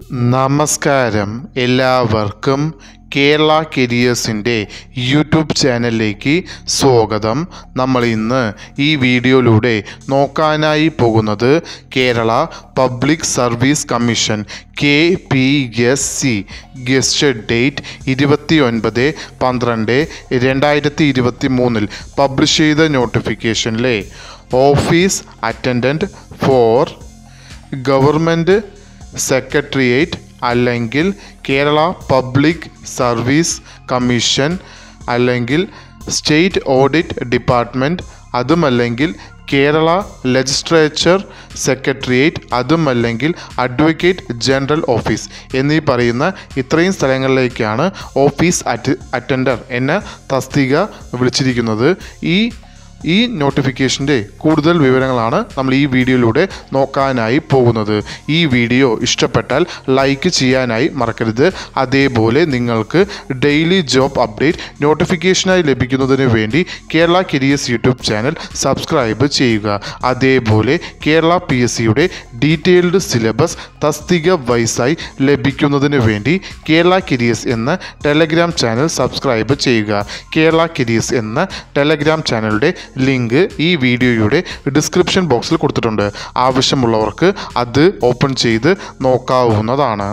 നമസ്കാരം എല്ലാവർക്കും കേരള കരിയേഴ്സിൻ്റെ യൂട്യൂബ് ചാനലിലേക്ക് സ്വാഗതം നമ്മൾ ഇന്ന് ഈ വീഡിയോയിലൂടെ നോക്കാനായി പോകുന്നത് Kerala public service commission K P S C gazetted date ഇരുപത്തി ഒൻപത് പന്ത്രണ്ട് രണ്ടായിരത്തി ഇരുപത്തി മൂന്നിൽ പബ്ലിഷ് ചെയ്ത നോട്ടിഫിക്കേഷനിലെ office attendant for government secretariat അല്ലെങ്കിൽ കേരള പബ്ലിക് സർവീസ് കമ്മീഷൻ അല്ലെങ്കിൽ സ്റ്റേറ്റ് ഓഡിറ്റ് ഡിപ്പാർട്ട്മെൻറ്റ് അതുമല്ലെങ്കിൽ കേരള ലെജിസ്ലേച്ചർ സെക്രട്ടേറിയറ്റ് അതുമല്ലെങ്കിൽ അഡ്വക്കേറ്റ് ജനറൽ ഓഫീസ് എന്നീ പറയുന്ന ഇത്രയും സ്ഥലങ്ങളിലേക്കാണ് ഓഫീസ് അറ്റ് അറ്റൻഡർ എന്ന തസ്തിക വിളിച്ചിരിക്കുന്നത് ഈ ഈ നോട്ടിഫിക്കേഷൻ്റെ കൂടുതൽ വിവരങ്ങളാണ് നമ്മൾ ഈ വീഡിയോയിലൂടെ നോക്കാനായി പോകുന്നത് ഈ വീഡിയോ ഇഷ്ടപ്പെട്ടാൽ ലൈക്ക് ചെയ്യാനായി മറക്കരുത് അതേപോലെ നിങ്ങൾക്ക് ഡെയിലി ജോബ് അപ്ഡേറ്റ് നോട്ടിഫിക്കേഷനായി ലഭിക്കുന്നതിന് വേണ്ടി Kerala careers YouTube channel subscribe ചെയ്യുക അതേപോലെ കേരള പി എസ് സിയുടെ ഡീറ്റെയിൽഡ് സിലബസ് തസ്തിക വൈസായി ലഭിക്കുന്നതിന് വേണ്ടി കേരള കരിയേഴ്സ് എന്ന ടെലഗ്രാം ചാനൽ സബ്സ്ക്രൈബ് ചെയ്യുക കേരള കരിയേഴ്സ് എന്ന ടെലഗ്രാം ചാനലിൻ്റെ ലിങ്ക് ഈ വീഡിയോയുടെ ഡിസ്ക്രിപ്ഷൻ ബോക്സിൽ കൊടുത്തിട്ടുണ്ട് ആവശ്യമുള്ളവർക്ക് അത് ഓപ്പൺ ചെയ്ത് നോക്കാവുന്നതാണ്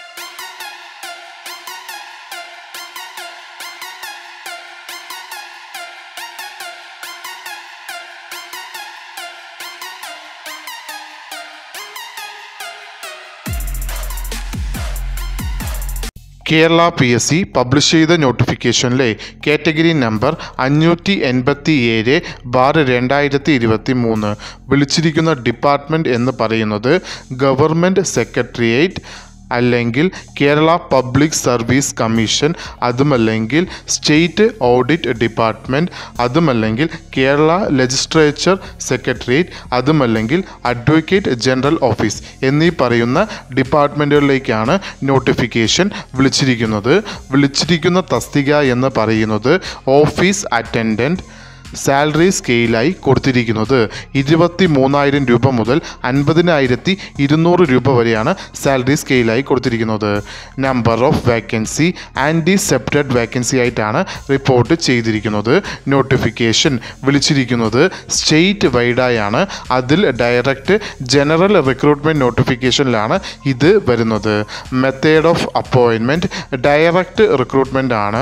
Kerala P S C publish ചെയ്ത നോട്ടിഫിക്കേഷനിലെ കാറ്റഗറി നമ്പർ അഞ്ഞൂറ്റി എൺപത്തി ഏഴ് ബാർ രണ്ടായിരത്തി ഇരുപത്തി മൂന്ന് വിളിച്ചിരിക്കുന്ന ഡിപ്പാർട്ട്മെൻറ്റ് എന്ന് പറയുന്നത് ഗവൺമെൻറ് സെക്രട്ടേറിയറ്റ് അല്ലെങ്കിൽ കേരള പബ്ലിക് സർവീസ് കമ്മീഷൻ അതുമല്ലെങ്കിൽ സ്റ്റേറ്റ് ഓഡിറ്റ് ഡിപ്പാർട്ട്മെൻറ്റ് അതുമല്ലെങ്കിൽ കേരള ലെജിസ്ലേച്ചർ സെക്രട്ടേറിയറ്റ് അതുമല്ലെങ്കിൽ അഡ്വക്കേറ്റ് ജനറൽ ഓഫീസ് എന്നീ പറയുന്ന ഡിപ്പാർട്ട്മെൻറ്റുകളിലേക്കാണ് നോട്ടിഫിക്കേഷൻ വിളിച്ചിരിക്കുന്നത് വിളിച്ചിരിക്കുന്ന തസ്തിക എന്ന് പറയുന്നത് ഓഫീസ് അറ്റൻഡൻറ്റ് സാലറി സ്കെയിലായി കൊടുത്തിരിക്കുന്നത് ഇരുപത്തി മൂന്നായിരം രൂപ മുതൽ അൻപതിനായിരത്തി ഇരുന്നൂറ് രൂപ വരെയാണ് സാലറി സ്കെയിലായി കൊടുത്തിരിക്കുന്നത് number of vacancy anticipated vacancy ആയിട്ടാണ് റിപ്പോർട്ട് ചെയ്തിരിക്കുന്നത് നോട്ടിഫിക്കേഷൻ വിളിച്ചിരിക്കുന്നത് സ്റ്റേറ്റ് വൈഡായാണ് അതിൽ ഡയറക്റ്റ് ജനറൽ റിക്രൂട്ട്മെൻറ്റ് നോട്ടിഫിക്കേഷനിലാണ് ഇത് വരുന്നത് method of appointment direct recruitment ആണ്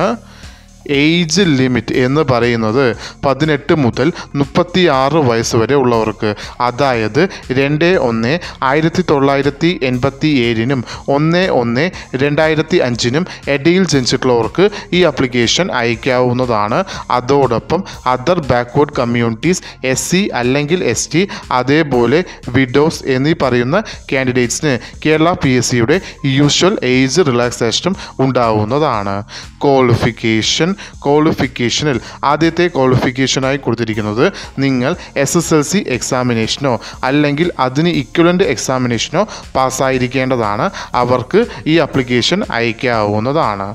ഏജ് ലിമിറ്റ് എന്ന് പറയുന്നത് പതിനെട്ട് മുതൽ മുപ്പത്തി ആറ് വയസ്സ് വരെ ഉള്ളവർക്ക് അതായത് രണ്ട് ഒന്ന് ആയിരത്തി തൊള്ളായിരത്തി എൺപത്തി ഏഴിനും ഒന്ന് ഒന്ന് രണ്ടായിരത്തി അഞ്ചിനും ഇടയിൽ ജനിച്ചിട്ടുള്ളവർക്ക് ഈ ആപ്ലിക്കേഷൻ അയക്കാവുന്നതാണ് അതോടൊപ്പം other backward communities S C അല്ലെങ്കിൽ എസ് ടി അതേപോലെ വിഡോസ് എന്നീ പറയുന്ന കാൻഡിഡേറ്റ്സിന് കേരള പി എസ് സിയുടെ യൂഷ്വൽ ഏജ് റിലാക്സേഷനും ഉണ്ടാവുന്നതാണ് ക്വാളിഫിക്കേഷൻ ക്വാളിഫിക്കേഷനിൽ ആദ്യത്തെ ക്വാളിഫിക്കേഷനായി കൊടുത്തിരിക്കുന്നത് നിങ്ങൾ എസ് എസ് എൽ സി എക്സാമിനേഷനോ അല്ലെങ്കിൽ അതിന് ഇക്വലൻ്റ് എക്സാമിനേഷനോ പാസ്സായിരിക്കേണ്ടതാണ് അവർക്ക് ഈ ആപ്ലിക്കേഷൻ അയക്കാവുന്നതാണ്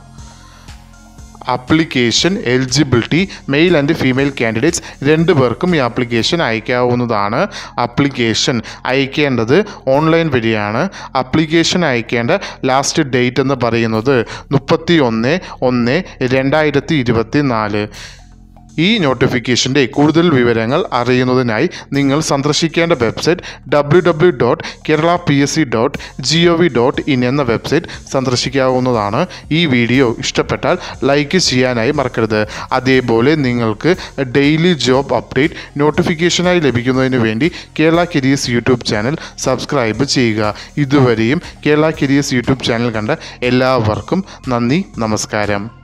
application eligibility male and female candidates രണ്ട് പേർക്കും ഈ ആപ്ലിക്കേഷൻ അയക്കാവുന്നതാണ് ആപ്ലിക്കേഷൻ അയക്കേണ്ടത് ഓൺലൈൻ വഴിയാണ് ആപ്ലിക്കേഷൻ അയക്കേണ്ട ലാസ്റ്റ് ഡേറ്റ് എന്ന് പറയുന്നത് മുപ്പത്തി ഒന്ന് ഒന്ന് രണ്ടായിരത്തി ഇരുപത്തി നാല് ഈ നോട്ടിഫിക്കേഷൻ്റെ കൂടുതൽ വിവരങ്ങൾ അറിയുന്നതിനായി നിങ്ങൾ സന്ദർശിക്കേണ്ട website W W dot Kerala P S C dot G O V dot in എന്ന വെബ്സൈറ്റ് സന്ദർശിക്കാവുന്നതാണ് ഈ വീഡിയോ ഇഷ്ടപ്പെട്ടാൽ ലൈക്ക് ചെയ്യാനായി മറക്കരുത് അതേപോലെ നിങ്ങൾക്ക് ഡെയിലി ജോബ് അപ്ഡേറ്റ് നോട്ടിഫിക്കേഷനായി ലഭിക്കുന്നതിന് വേണ്ടി Kerala careers YouTube channel subscribe ചെയ്യുക ഇതുവരെയും കേരള കരിയേഴ്സ് യൂട്യൂബ് ചാനൽ കണ്ട എല്ലാവർക്കും നന്ദി നമസ്കാരം